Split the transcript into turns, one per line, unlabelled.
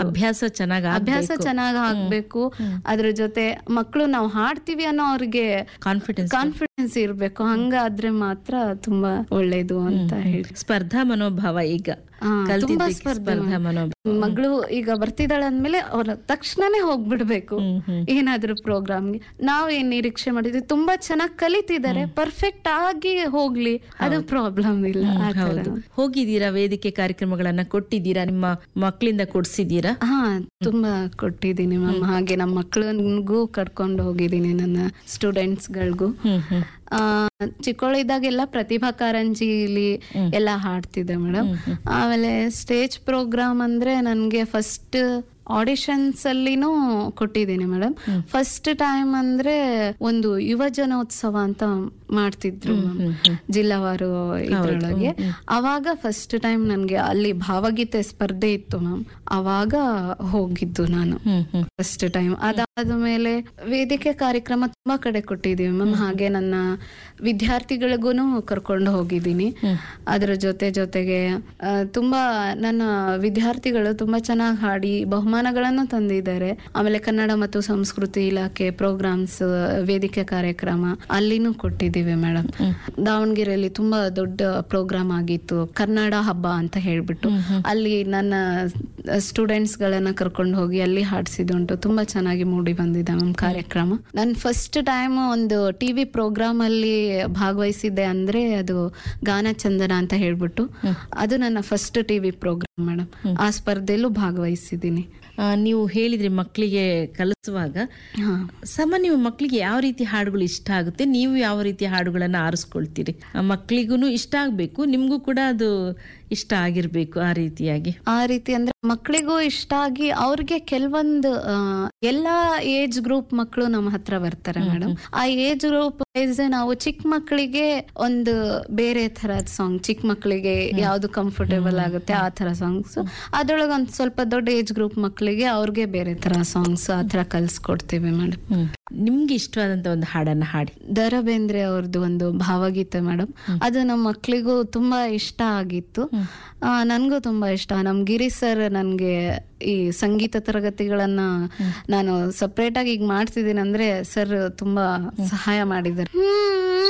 ಅಭ್ಯಾಸ ಚೆನ್ನಾಗಿ
ಅಭ್ಯಾಸ ಚೆನ್ನಾಗ್ ಆಗ್ಬೇಕು ಅದ್ರ ಜೊತೆ ಮಕ್ಕಳು ನಾವು ಹಾಡ್ತೀವಿ ಅನ್ನೋ ಅವ್ರಿಗೆ
ಕಾನ್ಫಿಡೆನ್ಸ್
ಕಾನ್ಫಿಡೆನ್ಸ್ ಇರ್ಬೇಕು ಹಂಗಾದ್ರೆ ಮಾತ್ರ ತುಂಬಾ ಒಳ್ಳೇದು ಅಂತ ಹೇಳಿ
ಸ್ಪರ್ಧಾ ಮನೋಭಾವ ಈಗ
ಹಾ,
ಕಲ್ತಿದ್ದಕ್ಕೆ
ತುಂಬಾ ಸ್ಪರ್ಧೆ
ಸ್ಪರ್ಧಾ ಮನೋಭಾವ
ಮಗಳು ಈಗ ಬರ್ತಿದ್ದಾಳೆ ಅಂದ್ಮೇಲೆ ಅವ್ರ ತಕ್ಷಣನೇ ಹೋಗ್ಬಿಡ್ಬೇಕು ಏನಾದ್ರೂ ಪ್ರೋಗ್ರಾಮ್ಗೆ ನಾವ್ ಏನ್ ನಿರೀಕ್ಷೆ ಮಾಡಿದ್ವಿ ತುಂಬಾ ಚೆನ್ನಾಗಿ ಕಲಿತಿದ್ದಾರೆ ಪರ್ಫೆಕ್ಟ್ ಆಗಿ ಹೋಗ್ಲಿ ಅದು ಪ್ರಾಬ್ಲಮ್ ಇಲ್ಲ ಆ ತರ.
ಹೌದು ಹೋಗಿದ್ದೀರಾ ವೇದಿಕೆ ಕಾರ್ಯಕ್ರಮಗಳನ್ನ ಕೊಟ್ಟಿದ್ದೀರಾ ನಿಮ್ಮ ಮಕ್ಕಳಿಂದ ಕೊಡ್ಸಿದ್ದೀರಾ
ಹಾ ತುಂಬಾ ಕೊಟ್ಟಿದ್ದೀನಿ ಮ್ಯಾಮ್ ಹಾಗೆ ನಮ್ಮ ಮಕ್ಕಳಿಗೂ ಕರ್ಕೊಂಡು ಹೋಗಿದ್ದೀನಿ ನನ್ನ ಸ್ಟೂಡೆಂಟ್ಸ್ ಗಳಿಗೂ
ಹ್ಮ್ ಹ್ಮ್
ಆ ಚಿಕ್ಕವಳಿದ್ದಾಗೆಲ್ಲ ಪ್ರತಿಭಾ ಕಾರಂಜಿಲಿ ಎಲ್ಲ ಹಾಡ್ತಿದ್ದೆ ಮೇಡಮ್ ಆಮೇಲೆ ಸ್ಟೇಜ್ ಪ್ರೋಗ್ರಾಮ್ ಅಂದ್ರೆ ನನ್ಗೆ ಫಸ್ಟ್ ಆಡಿಷನ್ಸ್ ಅಲ್ಲಿನೂ ಕೊಟ್ಟಿದ್ದೀನಿ ಮೇಡಮ್ ಫಸ್ಟ್ ಟೈಮ್ ಅಂದ್ರೆ ಒಂದು ಯುವ ಜನೋತ್ಸವ ಅಂತ ಮಾಡ್ತಿದ್ರು ma'am. ಜಿಲ್ಲಾವಾರು ಇದ್ರೊಳಗೆ ಅವಾಗ ಫಸ್ಟ್ ಟೈಮ್ ನನ್ಗೆ ಅಲ್ಲಿ ಭಾವಗೀತೆ ಸ್ಪರ್ಧೆ ಇತ್ತು ಮ್ಯಾಮ್ ಅವಾಗ ಹೋಗಿದ್ದು ನಾನು
ಹ್ಮ್ ಹ್ಮ್
ಫಸ್ಟ್ ಟೈಮ್ ಅದಾದ ಮೇಲೆ ವೇದಿಕೆ ಕಾರ್ಯಕ್ರಮ ತುಂಬಾ ಕಡೆ ಕೊಟ್ಟಿದೀವಿ ಮ್ಯಾಮ್ ಹಾಗೆ ನನ್ನ ವಿದ್ಯಾರ್ಥಿಗಳಿಗೂ ಕರ್ಕೊಂಡು ಹೋಗಿದ್ದೀನಿ ಅದ್ರ ಜೊತೆ ಜೊತೆಗೆ ಆ, ತುಂಬಾ ನನ್ನ ವಿದ್ಯಾರ್ಥಿಗಳು ತುಂಬಾ ಚೆನ್ನಾಗಿ ಹಾಡಿ ಬಹುಮಾನಗಳನ್ನು ತಂದಿದ್ದಾರೆ ಆಮೇಲೆ ಕನ್ನಡ ಮತ್ತು ಸಂಸ್ಕೃತಿ ಇಲಾಖೆ ಪ್ರೋಗ್ರಾಮ್ಸ್ ವೇದಿಕೆ ಕಾರ್ಯಕ್ರಮ ಅಲ್ಲಿನೂ ಕೊಟ್ಟಿದ್ದೀವಿ ಮೇಡಮ್ ದಾವಣಗೆರೆಯಲ್ಲಿ ತುಂಬಾ ದೊಡ್ಡ ಪ್ರೋಗ್ರಾಮ್ ಆಗಿತ್ತು ಕನ್ನಡ ಹಬ್ಬ ಅಂತ ಹೇಳ್ಬಿಟ್ಟು ಅಲ್ಲಿ ನನ್ನ ಸ್ಟೂಡೆಂಟ್ಸ್ ಗಳನ್ನ ಕರ್ಕೊಂಡು ಹೋಗಿ ಅಲ್ಲಿ ಹಾಡ್ಸಿದುಂಟು ತುಂಬಾ ಚೆನ್ನಾಗಿ ಮೂಡಿ ಬಂದಿದೆ ಮ್ಯಾಮ್ ಕಾರ್ಯಕ್ರಮ ನಾನು ಫಸ್ಟ್ ಟೈಮ್ ಒಂದು ಟಿವಿ ಪ್ರೋಗ್ರಾಮ್ ಅಲ್ಲಿ ಭಾಗವಹಿಸಿದ್ದೆ ಅಂದ್ರೆ ಅದು ಗಾನ ಚಂದನ ಅಂತ ಹೇಳ್ಬಿಟ್ಟು ಅದು ನನ್ನ ಫಸ್ಟ್ ಟಿವಿ ಪ್ರೋಗ್ರಾಮ್ ಮೇಡಮ್ ಆ ಸ್ಪರ್ಧೆಯಲ್ಲೂ ಭಾಗವಹಿಸಿದ್ದೀನಿ
ಆ, ನೀವು ಹೇಳಿದ್ರಿ ಮಕ್ಕಳಿಗೆ ಕಲಿಸುವಾಗ
ಹಾ
ಸಾಮಾನ್ಯ ಮಕ್ಕಳಿಗೆ ಯಾವ ರೀತಿ ಹಾಡುಗಳು ಇಷ್ಟ ಆಗುತ್ತೆ ನೀವು ಯಾವ ರೀತಿ ಹಾಡುಗಳನ್ನ ಆರಿಸ್ಕೊಳ್ತೀರಿ ಮಕ್ಕಳಿಗೂ ಇಷ್ಟ ಆಗ್ಬೇಕು ನಿಮ್ಗೂ ಕೂಡ ಅದು ಇಷ್ಟ ಆಗಿರ್ಬೇಕು ಆ ರೀತಿಯಾಗಿ
ಆ ರೀತಿ ಅಂದ್ರೆ ಮಕ್ಕಳಿಗೂ ಇಷ್ಟ ಆಗಿ ಅವ್ರಿಗೆ ಕೆಲವೊಂದು ಆ, ಎಲ್ಲಾ ಏಜ್ ಗ್ರೂಪ್ ಮಕ್ಕಳು ನಮ್ಮ ಹತ್ರ ಬರ್ತಾರೆ ಮೇಡಮ್ ಆ ಏಜ್ ಗ್ರೂಪ್ ವೈಸ್ ನಾವು ಚಿಕ್ಕ ಮಕ್ಕಳಿಗೆ ಒಂದು ಬೇರೆ ತರದ್ ಸಾಂಗ್ ಚಿಕ್ಕ ಮಕ್ಕಳಿಗೆ ಯಾವ್ದು ಕಂಫರ್ಟೇಬಲ್ ಆಗುತ್ತೆ ಆ ತರ ಸಾಂಗ್ಸ್ ಅದ್ರೊಳಗೆ ಒಂದ್ ಸ್ವಲ್ಪ ದೊಡ್ಡ ಏಜ್ ಗ್ರೂಪ್ ಮಕ್ಕಳಿಗೆ ಅವ್ರಿಗೆ ಬೇರೆ ತರ ಸಾಂಗ್ಸ್ ಆ ತರ ಕಲ್ಸ್ಕೊಡ್ತೀವಿ ಮೇಡಮ್
ಹ್ಮ್ ನಿಮ್ಗೆ ಇಷ್ಟವಾದಂತ ಒಂದು ಹಾಡನ್ನ ಹಾಡಿ
ದರ ಬೇಂದ್ರೆ ಅವ್ರದ್ದು ಒಂದು ಭಾವಗೀತೆ ಮೇಡಮ್ ಅದು ನಮ್ಮ ಮಕ್ಕಳಿಗೂ ತುಂಬಾ ಇಷ್ಟ ಆಗಿತ್ತು ಆ, ನನ್ಗೂ ತುಂಬಾ ಇಷ್ಟ ನಮ್ ಗಿರಿ ಸರ್ ನನ್ಗೆ ಈ ಸಂಗೀತ ತರಗತಿಗಳನ್ನ ನಾನು ಸಪ್ರೇಟ್ ಆಗಿ ಈಗ ಮಾಡ್ತಿದ್ದೀನಿ ಅಂದ್ರೆ ಸರ್ ತುಂಬಾ ಸಹಾಯ ಮಾಡಿದ್ದಾರೆ